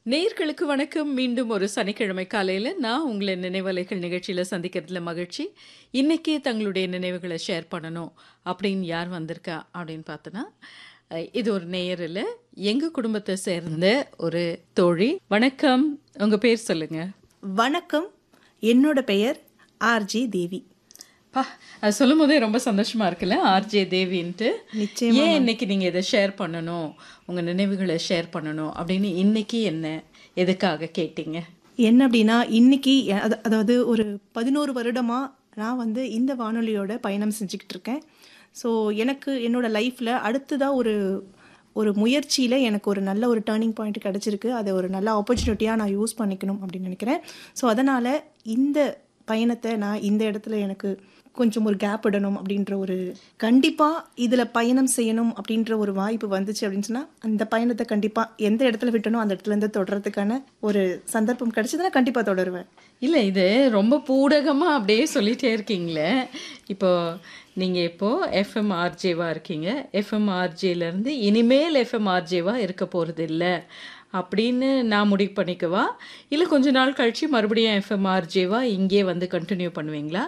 நேயர்களுக்கு வணக்கம் மீண்டும் ஒரு சனிக்கிழமை காலையில் நான் உங்களை நினைவலைகள் நிகழ்ச்சியில் சந்திக்கிறதுல மகிழ்ச்சி இன்னைக்கு தங்களுடைய நினைவுகளை ஷேர் பண்ணணும் அப்படின்னு யார் வந்திருக்கா அப்படின்னு பார்த்தோன்னா அஹ், இது ஒரு நேயர் இல்லை எங்கள் குடும்பத்தை சேர்ந்த ஒரு தோழி வணக்கம் உங்கள் பேர் சொல்லுங்க வணக்கம் என்னோட பெயர் ஆர்ஜி தேவி பா அது சொல்லும் போதே ரொம்ப சந்தோஷமா இருக்குல்ல ஆர்ஜே தேவின்ட்டு நிச்சயமா ஏன் இன்னைக்கு நீங்க இதை ஷேர் பண்ணணும் உங்க நினைவுகளை ஷேர் பண்ணணும் அப்படின்னு இன்னைக்கு என்ன எதுக்காக கேட்டீங்க என்ன அப்படின்னா இன்னைக்கு எ- அத- அதாவது ஒரு பதினோரு வருடமா நான் வந்து இந்த வானொலியோட பயணம் செஞ்சுக்கிட்டு இருக்கேன் ஸோ எனக்கு என்னோட லைஃப்பில் அடுத்ததாக ஒரு ஒரு முயற்சியில் எனக்கு ஒரு நல்ல ஒரு டேர்னிங் பாயிண்ட் கிடச்சிருக்கு அதை ஒரு நல்ல ஆப்பர்ச்சுனிட்டியாக நான் யூஸ் பண்ணிக்கணும் அப்படின்னு நினைக்கிறேன் ஸோ அதனால் இந்த பயணத்தை நான் இந்த இடத்துல எனக்கு கொஞ்சம் ஒரு கேப் விடணும் அப்படின்ற ஒரு கண்டிப்பாக இதில் பயணம் செய்யணும் அப்படின்ற ஒரு வாய்ப்பு வந்துச்சு அப்படின்னு சொன்னால் அந்த பயணத்தை கண்டிப்பாக எந்த இடத்துல விட்டனோ அந்த இடத்துல இருந்து தொடர்றதுக்கான ஒரு சந்தர்ப்பம் கிடைச்சதுன்னா கண்டிப்பாக தொடருவேன் இல்லை இது ரொம்ப பூடகமாக அப்படியே சொல்லிட்டே இருக்கீங்களே இப்போ நீங்கள் இப்போது எஃப்எம் ஆர்ஜேவாக இருக்கீங்க எஃப்எம் ஆர்ஜேலேருந்து இனிமேல் எஃப்எம் ஆர்ஜேவாக இருக்க போகிறது இல்லை அப்படின்னு நான் முடிவு பண்ணிக்கவா இல்லை கொஞ்ச நாள் கழிச்சு மறுபடியும் எஃப்எம் ஆர்ஜேவா இங்கே வந்து கண்டினியூ பண்ணுவீங்களா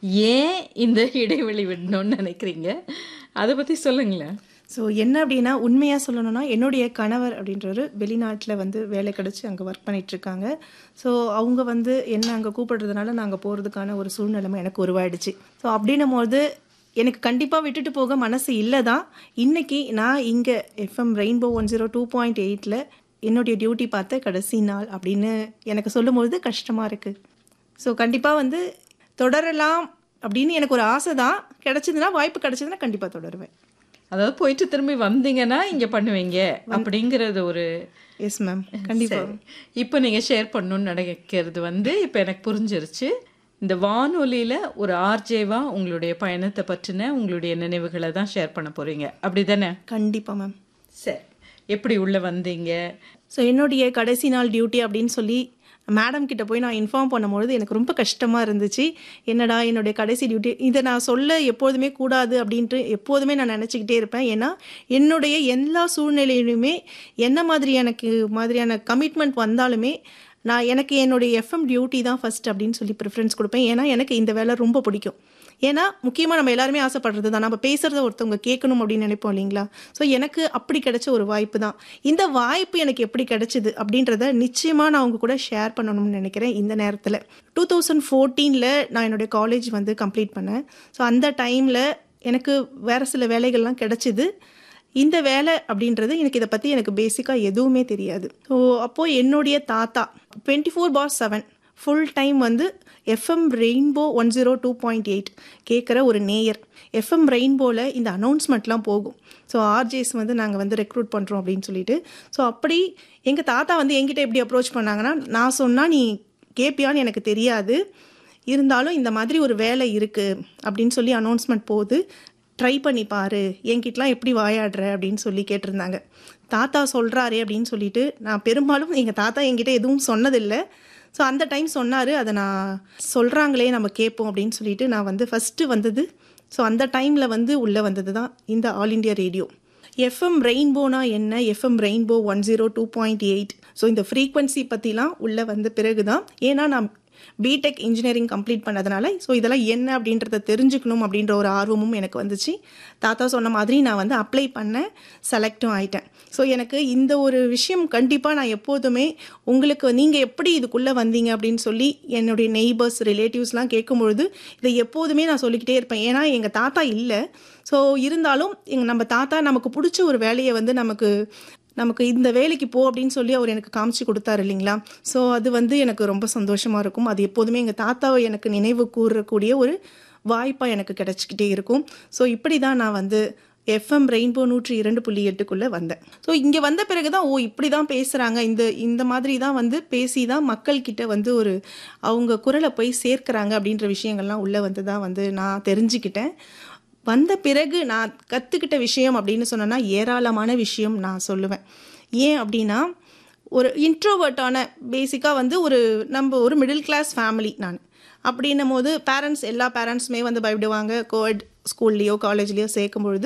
ஏன் இந்த இடைவெளி விடணும்னு நினைக்கிறீங்க அதை பற்றி சொல்லுங்களேன் ஸோ என்ன அப்படின்னா உண்மையாக சொல்லணும்னா என்னுடைய கணவர் அப்படின்றவர் வெளிநாட்டில் வந்து வேலை கிடச்சி அங்கே ஒர்க் பண்ணிட்டு இருக்காங்க ஸோ அவங்க வந்து என்ன அங்கே கூப்பிடுறதுனால நாங்கள் போகிறதுக்கான ஒரு சூழ்நிலைமை எனக்கு உருவாயிடுச்சு ஸோ அப்படின்னும் போது எனக்கு கண்டிப்பாக விட்டுட்டு போக மனசு இல்லை தான் இன்னைக்கு நான் இங்கே FM rainbow one zero two point எயிட்டில் என்னுடைய டியூட்டி பார்த்த கடைசி நாள் அப்படின்னு எனக்கு சொல்லும்பொழுது கஷ்டமாக இருக்குது ஸோ கண்டிப்பாக வந்து தொடரலாம் அப்படின்னு எனக்கு ஒரு ஆசை தான் கிடச்சிதுன்னா வாய்ப்பு கிடச்சிதுன்னா கண்டிப்பாக தொடருவேன் அதாவது போயிட்டு திரும்பி வந்தீங்கன்னா இங்கே பண்ணுவீங்க அப்படிங்கிறது ஒரு எஸ் மேம் கண்டிப்பா சரி. இப்போ நீங்கள் ஷேர் பண்ணணும்னு நினைக்கிறது வந்து இப்போ எனக்கு புரிஞ்சிருச்சு இந்த வானொலியில் ஒரு ஆர்ஜேவா உங்களுடைய பயணத்தை பற்றின உங்களுடைய நினைவுகளை தான் ஷேர் பண்ண போகிறீங்க அப்படி தானே கண்டிப்பா மேம் சரி எப்படி உள்ளே வந்தீங்க ஸோ என்னுடைய கடைசி நாள் டியூட்டி அப்படின்னு சொல்லி மேடம் கிட்ட போய் நான் இன்ஃபார்ம் பண்ணும்பொழுது எனக்கு ரொம்ப கஷ்டமாக இருந்துச்சு என்னடா என்னுடைய கடைசி டியூட்டி இதை நான் சொல்ல எப்போதுமே கூடாது அப்படின்ட்டு எப்போதுமே நான் நினச்சிக்கிட்டே இருப்பேன் ஏன்னா என்னுடைய எல்லா சூழ்நிலையிலுமே என்ன மாதிரி எனக்கு மாதிரியான கமிட்மெண்ட் வந்தாலுமே நான் எனக்கு என்னுடைய எஃப்எம் டியூட்டி தான் ஃபர்ஸ்ட் அப்படின்னு சொல்லி ப்ரிஃபரன்ஸ் கொடுப்பேன் ஏன்னா எனக்கு இந்த வேலை ரொம்ப பிடிக்கும் ஏன்னா முக்கியமாக நம்ம எல்லாருமே ஆசைப்படுறது தான் நம்ம பேசுகிறத ஒருத்தவங்க கேட்கணும் அப்படின்னு நினைப்போம் இல்லைங்களா ஸோ எனக்கு அப்படி கிடைச்ச ஒரு வாய்ப்பு தான் இந்த வாய்ப்பு எனக்கு எப்படி கிடைச்சிது அப்படின்றத நிச்சயமாக நான் அவங்க கூட ஷேர் பண்ணணும்னு நினைக்கிறேன் இந்த நேரத்தில் டூ தௌசண்ட் ஃபோர்டீனில் நான் என்னுடைய காலேஜ் வந்து கம்ப்ளீட் பண்ணேன் ஸோ அந்த டைமில் எனக்கு வேறு சில வேலைகள்லாம் கிடைச்சிது இந்த வேலை அப்படின்றது எனக்கு இதை பற்றி எனக்கு பேசிக்காக எதுவுமே தெரியாது ஸோ அப்போது என்னுடைய தாத்தா twenty four by seven full time வந்து FM rainbow one zero two point eight கேட்குற ஒரு நேயர் எஃப்எம் ரெயின்போவில் இந்த அனௌன்ஸ்மெண்ட்லாம் போகும் ஸோ ஆர்ஜேஸ் வந்து நாங்கள் வந்து ரெக்ரூட் பண்ணுறோம் அப்படின்னு சொல்லிட்டு ஸோ அப்படி எங்கள் தாத்தா வந்து என்கிட்ட எப்படி அப்ரோச் பண்ணாங்கன்னா நான் சொன்னால் நீ கேட்பியான்னு எனக்கு தெரியாது இருந்தாலும் இந்த மாதிரி ஒரு வேலை இருக்குது அப்படின்னு சொல்லி அனௌன்ஸ்மெண்ட் போகுது ட்ரை பண்ணி பாரு என்கிட்டலாம் எப்படி வாயாடுற அப்படின்னு சொல்லி கேட்டிருந்தாங்க தாத்தா சொல்கிறாரே அப்படின்னு சொல்லிட்டு நான் பெரும்பாலும் எங்கள் தாத்தா என்கிட்ட எதுவும் சொன்னதில்லை ஸோ அந்த டைம் சொன்னார் அதை நான் சொல்கிறாங்களே நம்ம கேட்போம் அப்படின்னு சொல்லிட்டு நான் வந்து ஃபஸ்ட்டு வந்தது ஸோ அந்த டைமில் வந்து உள்ளே வந்தது தான் இந்த ஆல் இண்டியா ரேடியோ எஃப்எம் ரெயின்போனா என்ன FM rainbow one zero two point eight so இந்த ஃப்ரீக்வன்சி பற்றிலாம் உள்ளே வந்த பிறகு தான் ஏன்னா நான் பிடெக் இன்ஜினியரிங் கம்ப்ளீட் பண்ணதுனால ஸோ இதெல்லாம் என்ன அப்படின்றத தெரிஞ்சுக்கணும் அப்படின்ற ஒரு ஆர்வமும் எனக்கு வந்துச்சு தாத்தா சொன்ன மாதிரி நான் வந்து அப்ளை பண்ணேன் செலக்டும் ஆயிட்டேன் ஸோ எனக்கு இந்த ஒரு விஷயம் கண்டிப்பாக நான் எப்போதுமே உங்களுக்கு நீங்கள் எப்படி இதுக்குள்ளே வந்தீங்க அப்படின்னு சொல்லி என்னுடைய நெய்பர்ஸ் ரிலேட்டிவ்ஸ்லாம் கேட்கும்பொழுது இதை எப்போதுமே நான் சொல்லிக்கிட்டே இருப்பேன் ஏன்னா எங்கள் தாத்தா இல்லை ஸோ இருந்தாலும் எங்கள் நம்ம தாத்தா நமக்கு பிடிச்ச ஒரு வேலையை வந்து நமக்கு நமக்கு இந்த வேலைக்கு போ அப்படின்னு சொல்லி அவர் எனக்கு காமிச்சு கொடுத்தாரு இல்லைங்களா ஸோ அது வந்து எனக்கு ரொம்ப சந்தோஷமாக இருக்கும் அது எப்போதுமே எங்கள் தாத்தாவை எனக்கு நினைவு கூறக்கூடிய ஒரு வாய்ப்பாக எனக்கு கிடச்சிக்கிட்டே இருக்கும் ஸோ இப்படி தான் நான் வந்து எஃப்எம் ரெயின்போ நூற்றி இரண்டு புள்ளி எட்டுக்குள்ளே வந்தேன் ஸோ இங்கே வந்த பிறகு தான் ஓ இப்படி தான் பேசுகிறாங்க இந்த இந்த மாதிரி தான் வந்து பேசி தான் மக்கள்கிட்ட வந்து ஒரு அவங்க குரலை போய் சேர்க்குறாங்க அப்படின்ற விஷயங்கள்லாம் உள்ளே வந்து தான் வந்து நான் தெரிஞ்சுக்கிட்டேன் வந்த பிறகு நான் கற்றுக்கிட்ட விஷயம் அப்படின்னு சொன்னேன்னா ஏராளமான விஷயம் நான் சொல்லுவேன் ஏன் அப்படின்னா ஒரு இன்ட்ரோவர்ட்டான பேசிக்காக வந்து ஒரு நம்ம ஒரு மிடில் கிளாஸ் ஃபேமிலி நான் அப்படின்னும் போது பேரண்ட்ஸ் எல்லா பேரண்ட்ஸுமே வந்து பயப்படுவாங்க கோட் ஸ்கூல்லையோ காலேஜ்லேயோ சேர்க்கும் பொழுது